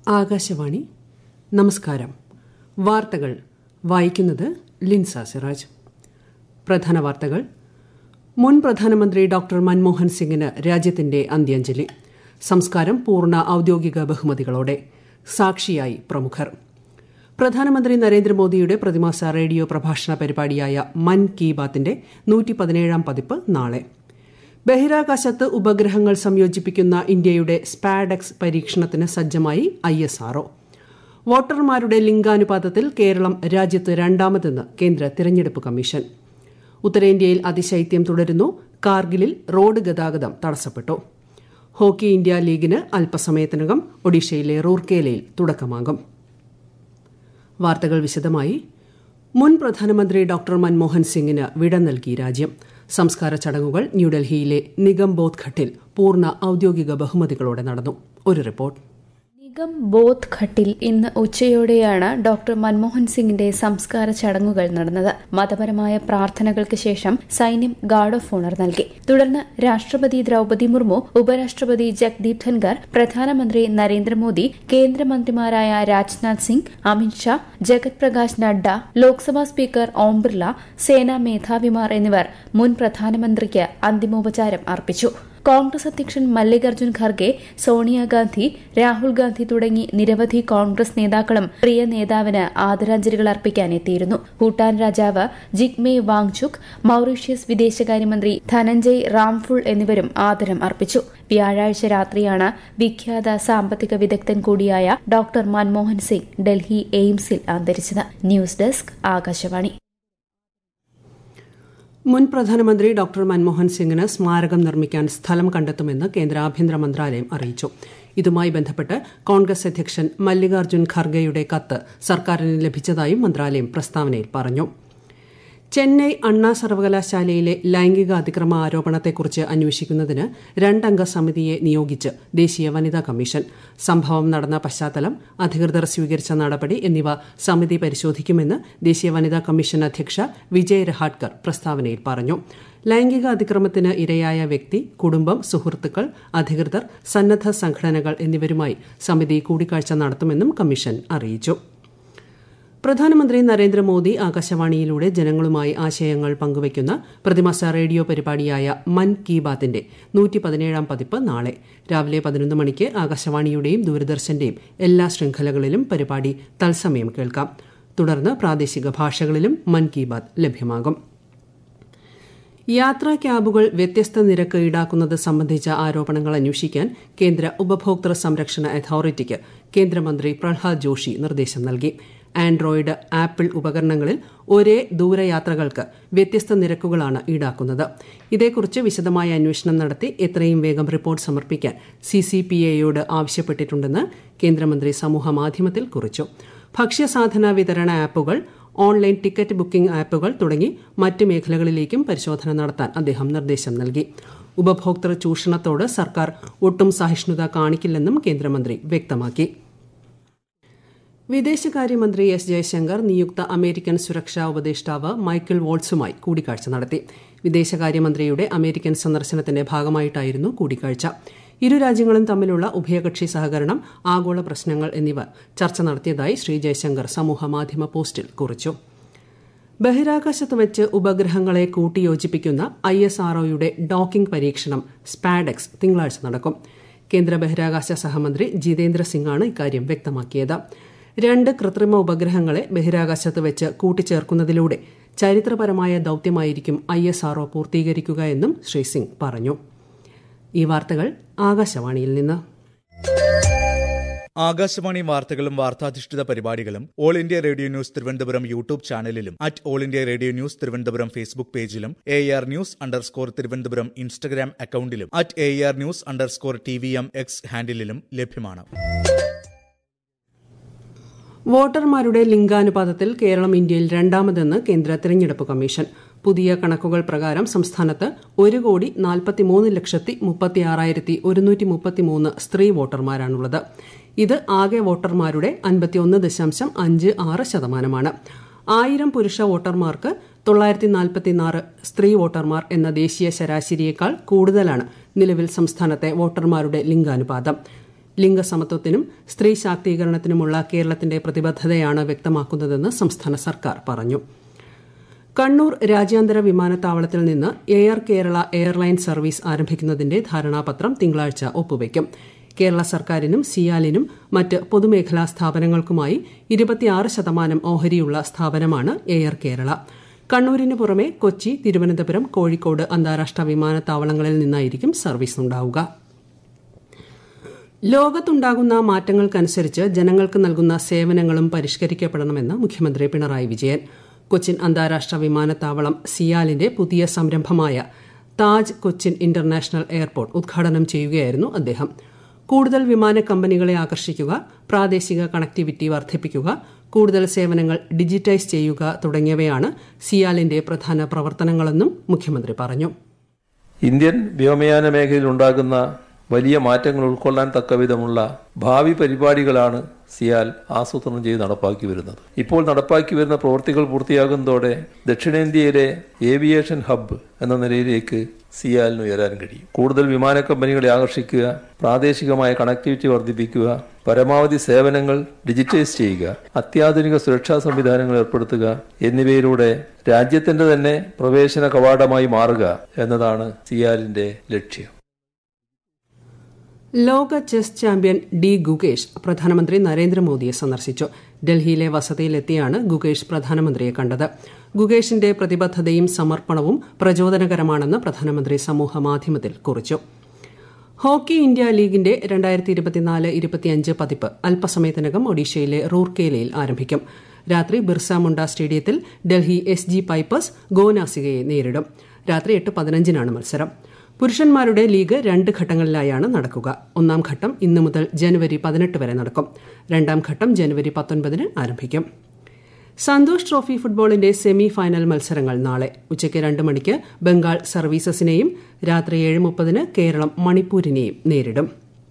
ആകാശവാണി നമസ്കാരം വാർത്തകൾ വായിക്കുന്നത് ലിൻസ സിറാജ് പ്രധാന വാർത്തകൾ മുൻ പ്രധാനമന്ത്രി ഡോക്ടർ മൻമോഹൻ സിംഗിന് രാജ്യത്തിന്റെ അന്ത്യാഞ്ജലി സംസ്കാരം പൂർണ്ണ ഔദ്യോഗിക ബഹുമതികളോടെ സാക്ഷിയായി പ്രമുഖർ പ്രധാനമന്ത്രി നരേന്ദ്രമോദിയുടെ പ്രതിമാസ റേഡിയോ പ്രഭാഷണ പരിപാടിയായ മൻ കി ബാത്തിന്റെ നൂറ്റി പതിനേഴാം പതിപ്പ് നാളെ ബഹിരാകാശത്ത് ഉപഗ്രഹങ്ങൾ സംയോജിപ്പിക്കുന്ന ഇന്ത്യയുടെ സ്പാഡെക്സ് പരീക്ഷണത്തിന് സജ്ജമായി ഐ എസ് ആർഒ വോട്ടർമാരുടെ ലിംഗാനുപാതത്തിൽ കേരളം രാജ്യത്ത് രണ്ടാമതെന്ന് കേന്ദ്ര തിരഞ്ഞെടുപ്പ് കമ്മീഷൻ ഉത്തരേന്ത്യയിൽ അതിശൈത്യം തുടരുന്നു കാർഗിലിൽ റോഡ് ഗതാഗതം തടസ്സപ്പെട്ടു ഹോക്കി ഇന്ത്യ ലീഗിന് അല്പസമയത്തിനകം ഒഡീഷയിലെ റൂർക്കേലയിൽ തുടക്കമാകും വാർത്തകൾ വിശദമായി മുൻ പ്രധാനമന്ത്രി ഡോക്ടർ മൻമോഹൻ സിംഗിന് വിട നൽകി രാജ്യം സംസ്കാര ചടങ്ങുകൾ ന്യൂഡൽഹിയിലെ നിഗംബോധ് ഘട്ടിൽ പൂർണ്ണ ഔദ്യോഗിക ബഹുമതികളോടെ നടന്നു ഒരു റിപ്പോർട്ട് നിഗം ബോധ് ഘട്ടിൽ ഇന്ന് ഉച്ചയോടെയാണ് ഡോക്ടർ മൻമോഹൻ സിംഗിന്റെ സംസ്കാര ചടങ്ങുകൾ നടന്നത് മതപരമായ പ്രാർത്ഥനകൾക്ക് ശേഷം സൈന്യം ഗാർഡ് ഓഫ് ഓണർ നൽകി തുടർന്ന് രാഷ്ട്രപതി ദ്രൌപതി മുർമു ഉപരാഷ്ട്രപതി ജഗ്ദീപ് ധൻഖർ പ്രധാനമന്ത്രി നരേന്ദ്രമോദി കേന്ദ്രമന്ത്രിമാരായ രാജ്നാഥ് സിംഗ് അമിത്ഷാ ജഗത് പ്രകാശ് നഡ്ഡ ലോക്സഭാ സ്പീക്കർ ഓം ബിർള സേനാ മേധാവിമാർ എന്നിവർ മുൻ പ്രധാനമന്ത്രിക്ക് അന്തിമോപചാരം അർപ്പിച്ചു കോൺഗ്രസ് അധ്യക്ഷൻ മല്ലികാർജ്ജുൻ ഖർഗെ സോണിയാഗാന്ധി രാഹുൽ ഗാന്ധി തുടങ്ങി നിരവധി കോൺഗ്രസ് നേതാക്കളും പ്രിയ നേതാവിന് ആദരാഞ്ജലികൾ അർപ്പിക്കാനെത്തിയിരുന്നു ഭൂട്ടാൻ രാജാവ് ജിഗ്മെ വാങ്ചുക് മൌറീഷ്യസ് വിദേശകാര്യമന്ത്രി ധനഞ്ജയ് റാംഫുൾ എന്നിവരും ആദരം അർപ്പിച്ചു വ്യാഴാഴ്ച രാത്രിയാണ് വിഖ്യാത സാമ്പത്തിക വിദഗ്ധൻ കൂടിയായ ഡോക്ടർ മൻമോഹൻ സിംഗ് ഡൽഹി എയിംസിൽ അന്തരിച്ചത് ന്യൂസ് ഡെസ്ക് ആകാശവാണി മുൻ പ്രധാനമന്ത്രി ഡോക്ടർ മൻമോഹൻ സിംഗിന് സ്മാരകം നിർമ്മിക്കാൻ സ്ഥലം കണ്ടെത്തുമെന്ന് കേന്ദ്ര ആഭ്യന്തര മന്ത്രാലയം അറിയിച്ചു ഇതുമായി ബന്ധപ്പെട്ട് കോൺഗ്രസ് അധ്യക്ഷൻ മല്ലികാർജ്ജുൻ ഖർഗെയുടെ കത്ത് സർക്കാരിന് ലഭിച്ചതായും മന്ത്രാലയം പ്രസ്താവനയിൽ പറഞ്ഞു ചെന്നൈ അണ്ണാ സർവകലാശാലയിലെ ലൈംഗിക അതിക്രമ ആരോപണത്തെക്കുറിച്ച് അന്വേഷിക്കുന്നതിന് രണ്ടംഗ സമിതിയെ നിയോഗിച്ച് ദേശീയ വനിതാ കമ്മീഷൻ സംഭവം നടന്ന പശ്ചാത്തലം അധികൃതർ സ്വീകരിച്ച നടപടി എന്നിവ സമിതി പരിശോധിക്കുമെന്ന് ദേശീയ വനിതാ കമ്മീഷൻ അധ്യക്ഷ വിജയ് രഹാട്കർ പ്രസ്താവനയിൽ പറഞ്ഞു ലൈംഗിക അതിക്രമത്തിന് ഇരയായ വ്യക്തി കുടുംബം സുഹൃത്തുക്കൾ അധികൃതർ സന്നദ്ധ സംഘടനകൾ എന്നിവരുമായി സമിതി കൂടിക്കാഴ്ച നടത്തുമെന്നും കമ്മീഷൻ അറിയിച്ചു പ്രധാനമന്ത്രി നരേന്ദ്രമോദി ആകാശവാണിയിലൂടെ ജനങ്ങളുമായി ആശയങ്ങൾ പങ്കുവയ്ക്കുന്ന പ്രതിമാസ റേഡിയോ പരിപാടിയായ മൻ കി ബാത്തിന്റെ നൂറ്റി പതിനേഴാം പതിപ്പ് നാളെ രാവിലെ പതിനൊന്ന് മണിക്ക് ആകാശവാണിയുടെയും ദൂരദർശന്റെയും എല്ലാ ശൃംഖലകളിലും പരിപാടി തത്സമയം കേൾക്കാം തുടർന്ന് പ്രാദേശിക ഭാഷകളിലും മൻ കി ബാത് ലഭ്യമാകും യാത്രാ ക്യാബുകൾ വ്യത്യസ്ത നിരക്ക് ഈടാക്കുന്നത് സംബന്ധിച്ച ആരോപണങ്ങൾ അന്വേഷിക്കാൻ കേന്ദ്ര ഉപഭോക്തൃ സംരക്ഷണ അതോറിറ്റിക്ക് കേന്ദ്രമന്ത്രി പ്രഹ്ലാദ് ജോഷി നിർദ്ദേശം നൽകി ആൻഡ്രോയിഡ് ആപ്പിൾ ഉപകരണങ്ങളിൽ ഒരേ ദൂരയാത്രകൾക്ക് വ്യത്യസ്ത നിരക്കുകളാണ് ഈടാക്കുന്നത് ഇതേക്കുറിച്ച് വിശദമായ അന്വേഷണം നടത്തി എത്രയും വേഗം റിപ്പോർട്ട് സമർപ്പിക്കാൻ സി സി പി എയോട് ആവശ്യപ്പെട്ടിട്ടുണ്ടെന്ന് കേന്ദ്രമന്ത്രി സമൂഹമാധ്യമത്തിൽ കുറിച്ചു ഭക്ഷ്യസാധന വിതരണ ആപ്പുകൾ ഓൺലൈൻ ടിക്കറ്റ് ബുക്കിംഗ് ആപ്പുകൾ തുടങ്ങി മറ്റ് മേഖലകളിലേക്കും പരിശോധന നടത്താൻ അദ്ദേഹം നിർദ്ദേശം നൽകി ഉപഭോക്തൃ ചൂഷണത്തോട് സർക്കാർ ഒട്ടും സഹിഷ്ണുത കാണിക്കില്ലെന്നും കേന്ദ്രമന്ത്രി വ്യക്തമാക്കി വിദേശകാര്യമന്ത്രി എസ് ജയശങ്കർ നിയുക്ത അമേരിക്കൻ സുരക്ഷാ ഉപദേഷ്ടാവ് മൈക്കിൾ വോൾട്സുമായി കൂടിക്കാഴ്ച നടത്തി വിദേശകാര്യമന്ത്രിയുടെ അമേരിക്കൻ സന്ദർശനത്തിന്റെ ഭാഗമായിട്ടായിരുന്നു കൂടിക്കാഴ്ച ഇരു രാജ്യങ്ങളും തമ്മിലുള്ള ഉഭയകക്ഷി സഹകരണം ആഗോള പ്രശ്നങ്ങൾ എന്നിവ ചർച്ച നടത്തിയതായി ശ്രീ ജയശങ്കർ സമൂഹമാധ്യമ പോസ്റ്റിൽ കുറിച്ചു ബഹിരാകാശത്ത് വെച്ച് ഉപഗ്രഹങ്ങളെ കൂട്ടിയോജിപ്പിക്കുന്ന ഐ എസ് ആർഒയുടെ ഡോക്കിംഗ് പരീക്ഷണം സ്പാഡെക്സ് തിങ്കളാഴ്ച നടക്കും കേന്ദ്ര ബഹിരാകാശ സഹമന്ത്രി ജിതേന്ദ്ര സിംഗാണ് ഇക്കാര്യം വ്യക്തമാക്കിയത് രണ്ട് കൃത്രിമ ഉപഗ്രഹങ്ങളെ ബഹിരാകാശത്ത് വെച്ച് കൂട്ടിച്ചേർക്കുന്നതിലൂടെ ചരിത്രപരമായ ദൌത്യമായിരിക്കും ഐ എസ് ആർഒ പൂർത്തീകരിക്കുക എന്നും ശ്രീ സിംഗ് പറഞ്ഞു ഈ വാർത്തകൾ ആകാശവാണിയിൽ നിന്ന് ആകാശവാണി വാർത്തകളും വാർത്താധിഷ്ഠിത പരിപാടികളും all India radio news Thiruvananthapuram YouTube ചാനലിലും at all India radio news Thiruvananthapuram Facebook പേജിലും A R news underscore Thiruvananthapuram Instagram അക്കൌണ്ടിലും at A R news underscore T V M X ഹാൻഡിലും ലഭ്യമാണ് വോട്ടർമാരുടെ ലിംഗാനുപാതത്തിൽ കേരളം ഇന്ത്യയിൽ രണ്ടാമതെന്ന് കേന്ദ്ര തെരഞ്ഞെടുപ്പ് കമ്മീഷൻ പുതിയ കണക്കുകൾ പ്രകാരം സംസ്ഥാനത്ത് ഒരു കോടി നാൽപ്പത്തിമൂന്ന് ലക്ഷത്തി മുപ്പത്തിയാറായിരത്തി ഒരുന്നൂറ്റി മുപ്പത്തിമൂന്ന് സ്ത്രീ വോട്ടർമാരാണുള്ളത് ഇത് ആകെ വോട്ടർമാരുടെ അൻപത്തിയൊന്ന് ദശാംശം അഞ്ച് ആറ് ശതമാനമാണ് ആയിരം പുരുഷ വോട്ടർമാർക്ക് തൊള്ളായിരത്തി നാൽപ്പത്തിനാറ് സ്ത്രീ വോട്ടർമാർ എന്ന ദേശീയ ശരാശരിയേക്കാൾ കൂടുതലാണ് നിലവിൽ സംസ്ഥാനത്തെ വോട്ടർമാരുടെ ലിംഗാനുപാതം ലിംഗസമത്വത്തിനും സ്ത്രീ ശാക്തീകരണത്തിനുമുള്ള കേരളത്തിന്റെ പ്രതിബദ്ധതയാണ് വ്യക്തമാക്കുന്നതെന്ന് സംസ്ഥാന സർക്കാർ പറഞ്ഞു കണ്ണൂർ രാജ്യാന്തര വിമാനത്താവളത്തിൽ നിന്ന് എയർ കേരള എയർലൈൻ സർവീസ് ആരംഭിക്കുന്നതിന്റെ ധാരണാപത്രം തിങ്കളാഴ്ച ഒപ്പുവയ്ക്കും കേരള സർക്കാരിനും സിയാലിനും മറ്റ് പൊതുമേഖലാ സ്ഥാപനങ്ങൾക്കുമായി ഇരുപത്തിയാറ് ശതമാനം ഓഹരിയുള്ള സ്ഥാപനമാണ് എയർ കേരള കണ്ണൂരിന് പുറമെ കൊച്ചി തിരുവനന്തപുരം കോഴിക്കോട് അന്താരാഷ്ട്ര വിമാനത്താവളങ്ങളിൽ നിന്നായിരിക്കും സർവീസ് ഉണ്ടാവുക ലോകത്തുണ്ടാകുന്ന മാറ്റങ്ങൾക്കനുസരിച്ച് ജനങ്ങൾക്ക് നൽകുന്ന സേവനങ്ങളും പരിഷ്കരിക്കപ്പെടണമെന്ന് മുഖ്യമന്ത്രി പിണറായി വിജയൻ കൊച്ചിൻ അന്താരാഷ്ട്ര വിമാനത്താവളം സിയാലിന്റെ പുതിയ സംരംഭമായ താജ് കൊച്ചിൻ ഇന്റർനാഷണൽ എയർപോർട്ട് ഉദ്ഘാടനം ചെയ്യുകയായിരുന്നു അദ്ദേഹം കൂടുതൽ വിമാന കമ്പനികളെ ആകർഷിക്കുക പ്രാദേശിക കണക്ടിവിറ്റി വർദ്ധിപ്പിക്കുക കൂടുതൽ സേവനങ്ങൾ ഡിജിറ്റൈസ് ചെയ്യുക തുടങ്ങിയവയാണ് സിയാലിന്റെ പ്രധാന പ്രവർത്തനങ്ങളെന്നും മുഖ്യമന്ത്രി പറഞ്ഞു ഇന്ത്യൻ വ്യോമയാന മേഖലയിൽ ഉണ്ടാകുന്ന വലിയ മാറ്റങ്ങൾ ഉൾക്കൊള്ളാൻ തക്കവിധമുള്ള ഭാവി പരിപാടികളാണ് സിയാൽ ആസൂത്രണം ചെയ്ത് നടപ്പാക്കി വരുന്നത് ഇപ്പോൾ നടപ്പാക്കി വരുന്ന പ്രവൃത്തികൾ പൂർത്തിയാകുന്നതോടെ ദക്ഷിണേന്ത്യയിലെ ഏവിയേഷൻ ഹബ്ബ് എന്ന നിലയിലേക്ക് സിയാലിന് ഉയരാൻ കഴിയും കൂടുതൽ വിമാന കമ്പനികളെ ആകർഷിക്കുക പ്രാദേശികമായ കണക്ടിവിറ്റി വർദ്ധിപ്പിക്കുക പരമാവധി സേവനങ്ങൾ ഡിജിറ്റൈസ് ചെയ്യുക അത്യാധുനിക സുരക്ഷാ സംവിധാനങ്ങൾ ഏർപ്പെടുത്തുക എന്നിവയിലൂടെ രാജ്യത്തിന്റെ തന്നെ പ്രവേശന കവാടമായി മാറുക എന്നതാണ് സിയാലിന്റെ ലക്ഷ്യം ലോക ചെസ് ചാമ്പ്യൻ ഡി ഗുകേഷ് പ്രധാനമന്ത്രി നരേന്ദ്രമോദിയെ സന്ദർശിച്ചു ഡൽഹിയിലെ വസതിയിലെത്തിയാണ് ഗുകേഷ് പ്രധാനമന്ത്രിയെ കണ്ടത് ഗുകേഷിന്റെ പ്രതിബദ്ധതയും സമർപ്പണവും പ്രചോദനകരമാണെന്ന് പ്രധാനമന്ത്രി സമൂഹമാധ്യമത്തിൽ കുറിച്ചു ഹോക്കി ഇന്ത്യ ലീഗിന്റെ രണ്ടായിരത്തി ഇരുപത്തിനാല് ഇരുപത്തിയഞ്ച് പതിപ്പ് അല്പസമയത്തിനകം ഒഡീഷയിലെ റൂർക്കേലയിൽ ആരംഭിക്കും രാത്രി ബിർസ മുണ്ട സ്റ്റേഡിയത്തിൽ ഡൽഹി എസ് ജി പൈപ്പേഴ്സ് ഗോനാസികയെ നേരിടും രാത്രി എട്ട് പതിനഞ്ചിനാണ് മത്സരം പുരുഷന്മാരുടെ ലീഗ് രണ്ട് ഘട്ടങ്ങളിലായാണ് നടക്കുക ഒന്നാം ഘട്ടം ഇന്നു മുതൽ ജനുവരി പതിനെട്ട് വരെ നടക്കും രണ്ടാം ഘട്ടം ജനുവരി പത്തൊൻപതിന് ആരംഭിക്കും സന്തോഷ് ട്രോഫി ഫുട്ബോളിന്റെ സെമി ഫൈനൽ മത്സരങ്ങൾ നാളെ ഉച്ചയ്ക്ക് രണ്ട് മണിക്ക് ബംഗാൾ സർവീസസിനെയും രാത്രി ഏഴ് മുപ്പതിന് കേരളം മണിപ്പൂരിനെയും നേരിടും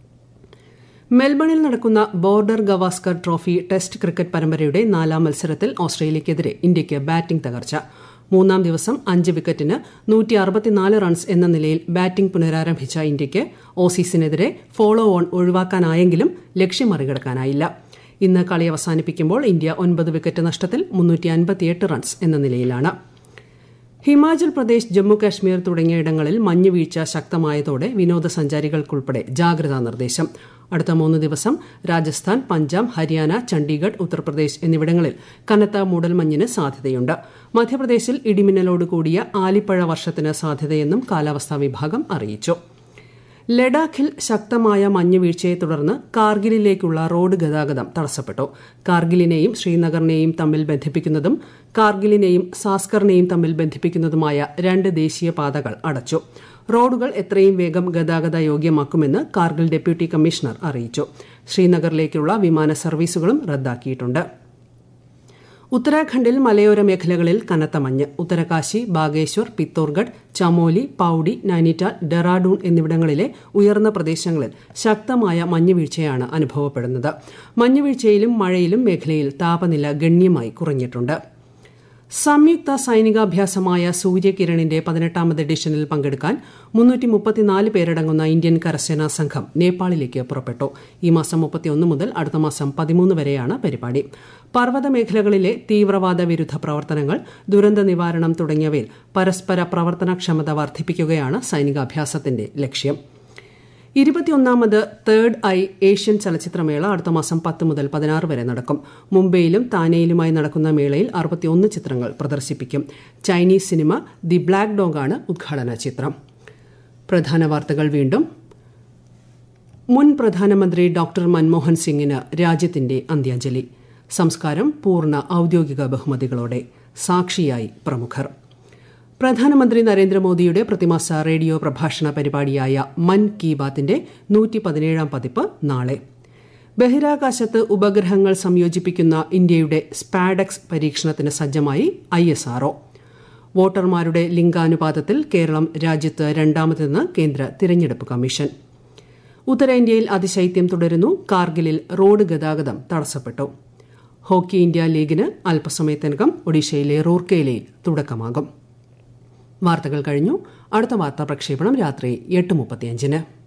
മെൽബണിൽ നടക്കുന്ന border Gavaskar trophy test cricket പരമ്പരയുടെ നാലാം മത്സരത്തിൽ ഓസ്ട്രേലിയയ്ക്കെതിരെ ഇന്ത്യയ്ക്ക് ബാറ്റിംഗ് തകർച്ച മൂന്നാം ദിവസം അഞ്ച് വിക്കറ്റിന് നൂറ്റി അറുപത്തിനാല് റൺസ് എന്ന നിലയിൽ ബാറ്റിംഗ് പുനരാരംഭിച്ച ഇന്ത്യയ്ക്ക് ഓസീസിനെതിരെ ഫോളോ ഓൺ ഒഴിവാക്കാനായെങ്കിലും ലക്ഷ്യം മറികടക്കാനായില്ല ഇന്ന് കളി അവസാനിപ്പിക്കുമ്പോൾ ഇന്ത്യ ഒൻപത് വിക്കറ്റ് നഷ്ടത്തിൽ മുന്നൂറ്റി അൻപത്തിയെട്ട് റൺസ് എന്ന നിലയിലാണ് ഹിമാചൽ പ്രദേശ് ജമ്മു കാശ്മീർ തുടങ്ങിയ ഇടങ്ങളിൽ മഞ്ഞുവീഴ്ച ശക്തമായതോടെ വിനോദസഞ്ചാരികൾക്കുൾപ്പെടെ ജാഗ്രതാ നിർദ്ദേശം അടുത്ത മൂന്ന് ദിവസം രാജസ്ഥാൻ പഞ്ചാബ് ഹരിയാന ചണ്ഡീഗഡ് ഉത്തർപ്രദേശ് എന്നിവിടങ്ങളിൽ കനത്ത മൂടൽമഞ്ഞിന് സാധ്യതയുണ്ട് മധ്യപ്രദേശിൽ ഇടിമിന്നലോട് കൂടിയ ആലിപ്പഴ വർഷത്തിന് സാധ്യതയെന്നും കാലാവസ്ഥാ വിഭാഗം അറിയിച്ചു ലഡാഖിൽ ശക്തമായ മഞ്ഞുവീഴ്ചയെ തുടർന്ന് കാർഗിലിലേക്കുള്ള റോഡ് ഗതാഗതം തടസ്സപ്പെട്ടു കാർഗിലിനെയും ശ്രീനഗറിനെയും തമ്മിൽ ബന്ധിപ്പിക്കുന്നതും കാർഗിലിനെയും സാസ്കറിനെയും തമ്മിൽ ബന്ധിപ്പിക്കുന്നതുമായ രണ്ട് ദേശീയ പാതകൾ അടച്ചു റോഡുകൾ എത്രയും വേഗം ഗതാഗത യോഗ്യമാക്കുമെന്ന് കാർഗിൽ ഡെപ്യൂട്ടി കമ്മീഷണർ അറിയിച്ചു ശ്രീനഗറിലേക്കുള്ള വിമാന സർവീസുകളും റദ്ദാക്കിയിട്ടുണ്ട് ഉത്തരാഖണ്ഡിൽ മലയോര മേഖലകളിൽ കനത്ത മഞ്ഞ് ഉത്തരകാശി ബാഗേശ്വർ പിത്തോർഗഡ് ചമോലി പൌഡി നൈനിറ്റാൽ ഡെറാഡൂൺ എന്നിവിടങ്ങളിലെ ഉയർന്ന പ്രദേശങ്ങളിൽ ശക്തമായ മഞ്ഞുവീഴ്ചയാണ് അനുഭവപ്പെടുന്നത് മഞ്ഞുവീഴ്ചയിലും മഴയിലും മേഖലയിൽ താപനില ഗണ്യമായി കുറഞ്ഞിട്ടുണ്ട് സംയുക്ത സൈനികാഭ്യാസമായ സൂര്യകിരണിന്റെ പതിനെട്ടാമത് എഡിഷനിൽ പങ്കെടുക്കാൻ മുന്നൂറ്റി മുപ്പത്തിനാല് പേരടങ്ങുന്ന ഇന്ത്യൻ കരസേനാ സംഘം നേപ്പാളിലേക്ക് പുറപ്പെട്ടു ഈ മാസം മുപ്പത്തിയൊന്ന് മുതൽ അടുത്ത മാസം പതിമൂന്ന് വരെയാണ് പരിപാടി പർവ്വത മേഖലകളിലെ തീവ്രവാദ വിരുദ്ധ പ്രവർത്തനങ്ങൾ ദുരന്ത നിവാരണം തുടങ്ങിയവയിൽ പരസ്പര പ്രവർത്തനക്ഷമത വർദ്ധിപ്പിക്കുകയാണ് സൈനികാഭ്യാസത്തിന്റെ ലക്ഷ്യം ഇരുപത്തിയൊന്നാമത് തേർഡ് ഐ ഏഷ്യൻ ചലച്ചിത്രമേള അടുത്ത മാസം പത്ത് മുതൽ പതിനാറ് വരെ നടക്കും മുംബൈയിലും താനെയിലുമായി നടക്കുന്ന മേളയിൽ അറുപത്തിയൊന്ന് ചിത്രങ്ങൾ പ്രദർശിപ്പിക്കും ചൈനീസ് സിനിമ ദി ബ്ലാക്ക് ഡോഗാണ് ഉദ്ഘാടന ചിത്രം പ്രധാന വാർത്തകൾ വീണ്ടും മുൻ പ്രധാനമന്ത്രി ഡോക്ടർ മൻമോഹൻ സിംഗിന് രാജ്യത്തിന്റെ അന്ത്യാഞ്ജലി സംസ്കാരം പൂർണ്ണ ഔദ്യോഗിക ബഹുമതികളോടെ സാക്ഷിയായി പ്രമുഖർ പ്രധാനമന്ത്രി നരേന്ദ്രമോദിയുടെ പ്രതിമാസ റേഡിയോ പ്രഭാഷണ പരിപാടിയായ മൻ കി ബാത്തിന്റെ നൂറ്റി പതിനേഴാം പതിപ്പ് നാളെ ബഹിരാകാശത്ത് ഉപഗ്രഹങ്ങൾ സംയോജിപ്പിക്കുന്ന ഇന്ത്യയുടെ സ്പാഡക്സ് പരീക്ഷണത്തിന് സജ്ജമായി ഐ എസ് ആർഒ വോട്ടർമാരുടെ ലിംഗാനുപാതത്തിൽ കേരളം രാജ്യത്ത് രണ്ടാമതെന്ന് കേന്ദ്ര തിരഞ്ഞെടുപ്പ് കമ്മീഷൻ ഉത്തരേന്ത്യയിൽ അതിശൈത്യം തുടരുന്നു കാർഗിലിൽ റോഡ് ഗതാഗതം തടസ്സപ്പെട്ടു ഹോക്കി ഇന്ത്യ ലീഗിന് അല്പസമയത്തിനകം ഒഡീഷയിലെ റൂർക്കേലയിൽ തുടക്കമാകും വാർത്തകൾ കഴിഞ്ഞു അടുത്ത വാർത്താ പ്രക്ഷേപണം രാത്രി എട്ട് മുപ്പത്തിയഞ്ചിന്